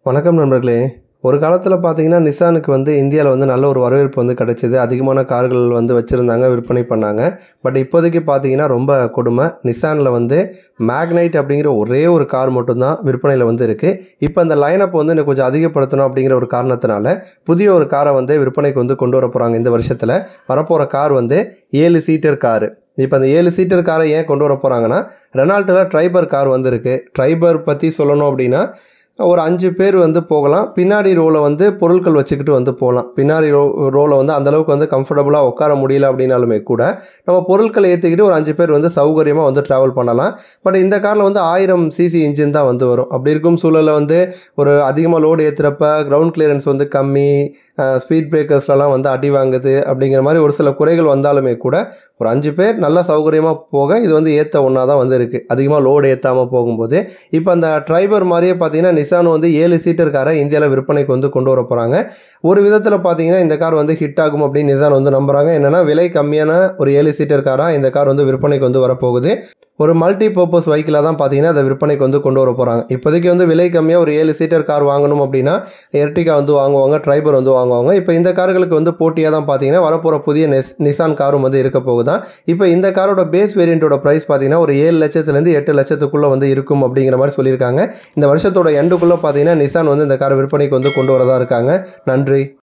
வணக்கம் நண்பர்களே ஒரு காலத்தில் பார்த்தீங்கன்னா நிசானுக்கு வந்து இந்தியாவில் வந்து நல்ல ஒரு வரவேற்பு வந்து கிடைச்சிது அதிகமான கார்கள் வந்து வச்சுருந்தாங்க விற்பனை பண்ணாங்க பட் இப்போதைக்கு பார்த்தீங்கன்னா ரொம்ப கொடுமை நிசானில் வந்து மேக்னைட் அப்படிங்கிற ஒரே ஒரு கார் மட்டும்தான் விற்பனையில் வந்து இருக்குது இப்போ அந்த லைனப் வந்து இன்னும் கொஞ்சம் அதிகப்படுத்தணும் அப்படிங்கிற ஒரு காரணத்தினால புதிய ஒரு காரை வந்து விற்பனைக்கு வந்து கொண்டு வர போகிறாங்க இந்த வருஷத்தில் வரப்போகிற கார் வந்து ஏழு சீட்டர் காரு இப்போ அந்த ஏழு சீட்டர் காரை ஏன் கொண்டு வர போகிறாங்கன்னா ரெனால்ட்டில் ட்ரைபர் கார் வந்திருக்கு ட்ரைபர் பற்றி சொல்லணும் அப்படின்னா ஒரு அஞ்சு பேர் வந்து போகலாம் பின்னாடி ரோவில் வந்து பொருட்கள் வச்சுக்கிட்டு வந்து போகலாம் பின்னாடி ரோ ரோவில் வந்து அந்தளவுக்கு வந்து கம்ஃபர்டபுளாக உட்கார முடியல அப்படின்னாலுமே கூட நம்ம பொருட்களை ஏற்றிக்கிட்டு ஒரு அஞ்சு பேர் வந்து சௌகரியமாக வந்து ட்ராவல் பண்ணலாம் பட் இந்த காரில் வந்து ஆயிரம் சிசி இன்ஜின் தான் வந்து வரும் அப்படி இருக்கும் சூழலில் வந்து ஒரு அதிகமாக லோடு ஏற்றுறப்ப கிரவுண்ட் கிளியரன்ஸ் வந்து கம்மி ஸ்பீட் பிரேக்கர்ஸ்லலாம் வந்து அடி வாங்குது அப்படிங்கிற மாதிரி ஒரு சில குறைகள் வந்தாலுமே கூட ஒரு அஞ்சு பேர் நல்லா சௌகரியமாக போக இது வந்து ஏற்ற ஒன்றா தான் வந்து இருக்குது அதிகமாக லோடு ஏற்றாமல் போகும்போது இப்போ அந்த ட்ரைபர் மாதிரியே பார்த்தீங்கன்னா நிசான் வந்து ஏழு சீட்டர் காரை இந்தியாவில் விற்பனைக்கு வந்து கொண்டு வர போகிறாங்க ஒரு விதத்தில் பார்த்தீங்கன்னா இந்த கார் வந்து ஹிட் ஆகும் அப்படின்னு நிசான் வந்து நம்புகிறாங்க என்னென்னா விலை கம்மியான ஒரு ஏழு சீட்டர் காராக இந்த கார் வந்து விற்பனைக்கு வந்து வரப்போகுது ஒரு மல்டி பர்பஸ் வெஹிக்கிளாக தான் பார்த்தீங்கன்னா அதை விற்பனைக்கு வந்து கொண்டு வர போகிறாங்க இப்போதைக்கு வந்து விலை கம்மியாக ஒரு ஏழு சீட்டர் கார் வாங்கணும் அப்படின்னா எர்டிகா வந்து வாங்குவாங்க ட்ரைபர் வந்து வாங்குவாங்க இப்போ இந்த கார்களுக்கு வந்து போட்டியாக தான் பார்த்தீங்கன்னா வரப்போகிற புதிய நெஸ் நிசான் காரும் வந்து இருக்க போகுதான் இப்போ இந்த காரோட பேஸ் வேரியண்ட்டோட ப்ரைஸ் பார்த்தீங்கன்னா ஒரு ஏழு லட்சத்துலேருந்து எட்டு லட்சத்துக்குள்ளே வந்து இருக்கும் அப்படிங்கிற மாதிரி சொல்லியிருக்காங்க இந்த வருஷத்தோட எண்டுக்குள்ளே பார்த்தீங்கன்னா நிசான் வந்து இந்த கார் விற்பனைக்கு வந்து கொண்டு வரதா இருக்காங்க நன்றி